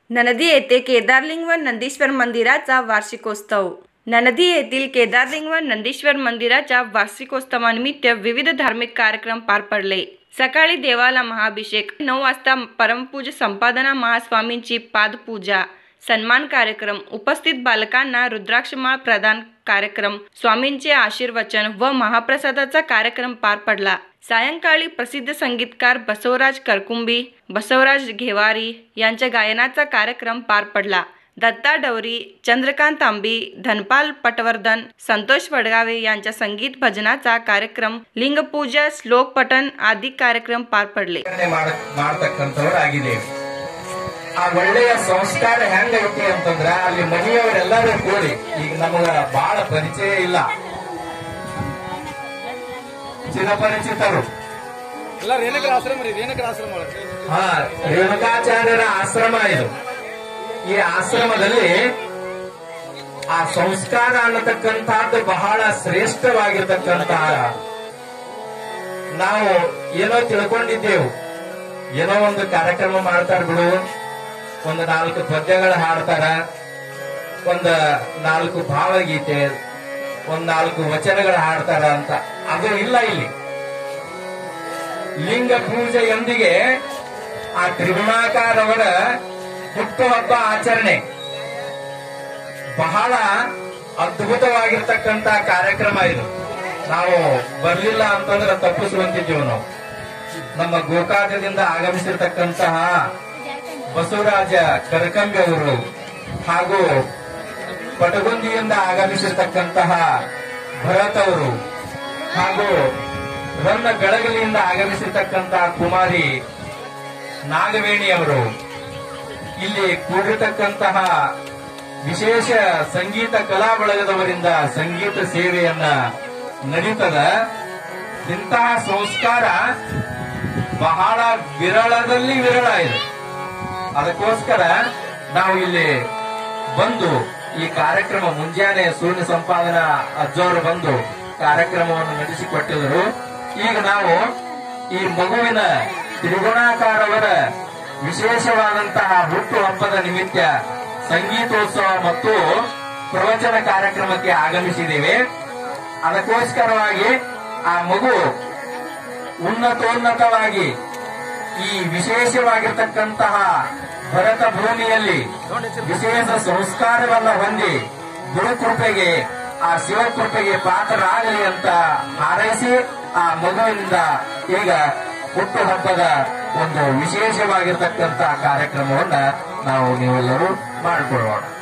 ननदी येथे केदारलिंग व नंदीश्वर मंदिराचा वार्षिकोत्सव ननदी येथील केदारलिंग व नंदीश्वर मंदिराच्या वार्षिकोत्सवानिमित्त विविध धार्मिक कार्यक्रम पार पडले सकाळी देवाला महाअभिषेक नऊ वाजता परमपूज्य संपादना महास्वामींची पादपूजा सन्मान कार्यक्रम उपस्थित बालकांना रुद्राक्षमाळ प्रदान कार्यक्रम स्वामींचे आशीर्वचन व महाप्रसादाचा कार्यक्रम पार पडला सायंकाळी प्रसिद्ध संगीतकार बसवराज करकुंबी बसवराज घेवारी यांच्या गायनाचा कार्यक्रम पार पडला दत्ता डवरी चंद्रकांत आंबी धनपाल पटवर्धन संतोष वडगावे यांच्या संगीत भजनाचा कार्यक्रम लिंगपूजा श्लोक पठण आदी कार्यक्रम पार पडले ಆಚರಣೆ ಮಾಡ- ಮಾಡ್ತಕ್ಕಂಥವ್ರಾಗಿದ್ದೇವೆ ಆ ಒಳ್ಳೆಯ ಸಂಸ್ಕಾರ ಹೆಂಗೈತಿ ಅಂತಂದ್ರ ಅಲ್ಲಿ ಮನೆಯವರೆಲ್ಲರೂ ಕೂಡಿ ಈಗ ನಮಗ ಬಹಳ ಪರಿಚಯ ಇಲ್ಲ ಚಿರಪರಿಚಿತರು ಎಲ್ಲ ರೇಣುಕರ ಆಶ್ರಮ ರೀ ರೇಣುಕರ ಆಶ್ರಮ ಒಳಗೆ ಹಾ ರೇಣುಕಾಚಾರ್ಯರ ಆಶ್ರಮ ಇದು ಈ ಆಶ್ರಮದಲ್ಲಿ ಆ ಸಂಸ್ಕಾರ ಅನ್ನತಕ್ಕಂಥದ್ದು ಬಹಳ ಶ್ರೇಷ್ಠವಾಗಿರ್ತಕ್ಕಂತಹ ನಾವು ಏನೋ ತಿಳ್ಕೊಂಡಿದ್ದೆವು ಏನೋ ಒಂದು ಕಾರ್ಯಕ್ರಮ ಮಾಡ್ತಾರ ಬಿಡು ಒಂದು ನಾಲ್ಕು ಪದ್ಯಗಳು ಹಾಡ್ತಾರ ಒಂದ ನಾಲ್ಕು ಭಾವಗೀತೆ ಒಂದ್ ನಾಲ್ಕು ವಚನಗಳು ಹಾಡ್ತಾರ ಅಂತ ಅದು ಇಲ್ಲ ಇಲ್ಲಿ ಲಿಂಗ ಪೂಜೆಯೊಂದಿಗೆ ಆ ತ್ರಿಗುಣಾಕಾರವರ ಹುಟ್ಟುಹಬ್ಬ ಆಚರಣೆ ಬಹಳ ಅದ್ಭುತವಾಗಿರ್ತಕ್ಕಂತ ಕಾರ್ಯಕ್ರಮ ಇದು ನಾವು ಬರ್ಲಿಲ್ಲ ಅಂತಂದ್ರೆ ತಪ್ಪಿಸುವಂತಿದ್ದೀವಿ ನಾವು ನಮ್ಮ ಗೋಕಾಕದಿಂದ ಆಗಮಿಸಿರ್ತಕ್ಕಂತಹ ಬಸವರಾಜ ಕರಕಂಬಿ ಅವರು ಹಾಗೂ ಪಟಗುಂದಿಯಿಂದ ಆಗಮಿಸಿರ್ತಕ್ಕಂತಹ ಭರತ್ ಅವರು ಹಾಗೂ ರನ್ನ ಬೆಳಗಲಿಯಿಂದ ಆಗಮಿಸಿರ್ತಕ್ಕಂತಹ ಕುಮಾರಿ ನಾಗವೇಣಿ ಅವರು ಇಲ್ಲಿ ಕೂಡಿರ್ತಕ್ಕಂತಹ ವಿಶೇಷ ಸಂಗೀತ ಕಲಾ ಬಳಗದವರಿಂದ ಸಂಗೀತ ಸೇವೆಯನ್ನ ನಡೀತದ ಇಂತಹ ಸಂಸ್ಕಾರ ಬಹಳ ವಿರಳದಲ್ಲಿ ವಿರಳ ಇದೆ ಅದಕ್ಕೋಸ್ಕರ ನಾವು ಇಲ್ಲಿ ಬಂದು ಈ ಕಾರ್ಯಕ್ರಮ ಮುಂಜಾನೆ ಸೂರ್ಯ ಸಂಪಾದನಾ ಅಜ್ಜವರು ಬಂದು ಕಾರ್ಯಕ್ರಮವನ್ನು ನಡೆಸಿಕೊಟ್ಟಿದರು ಈಗ ನಾವು ಈ ಮಗುವಿನ ತ್ರಿಗುಣಾಕಾರವರ ವಿಶೇಷವಾದಂತಹ ಹುಟ್ಟು ಹಬ್ಬದ ನಿಮಿತ್ತ ಸಂಗೀತೋತ್ಸವ ಮತ್ತು ಪ್ರವಚನ ಕಾರ್ಯಕ್ರಮಕ್ಕೆ ಆಗಮಿಸಿದ್ದೇವೆ ಅದಕ್ಕೋಸ್ಕರವಾಗಿ ಆ ಮಗು ಉನ್ನತೋನ್ನತವಾಗಿ ಈ ವಿಶೇಷವಾಗಿರ್ತಕ್ಕಂತಹ ಭರತ ಭೂಮಿಯಲ್ಲಿ ವಿಶೇಷ ಸಂಸ್ಕಾರವನ್ನ ಹೊಂದಿ ಗುರುಕೃಪೆಗೆ ಆ ಶಿವಕೃಪೆಗೆ ಪಾತ್ರರಾಗಲಿ ಅಂತ ಹಾರೈಸಿ ಆ ಮಗುವಿನಿಂದ ಈಗ ಹುಟ್ಟುಹಬ್ಬದ ಒಂದು ವಿಶೇಷವಾಗಿರ್ತಕ್ಕಂತಹ ಕಾರ್ಯಕ್ರಮವನ್ನ ನಾವು ನೀವೆಲ್ಲರೂ ಮಾಡಿಕೊಳ್ಳೋಣ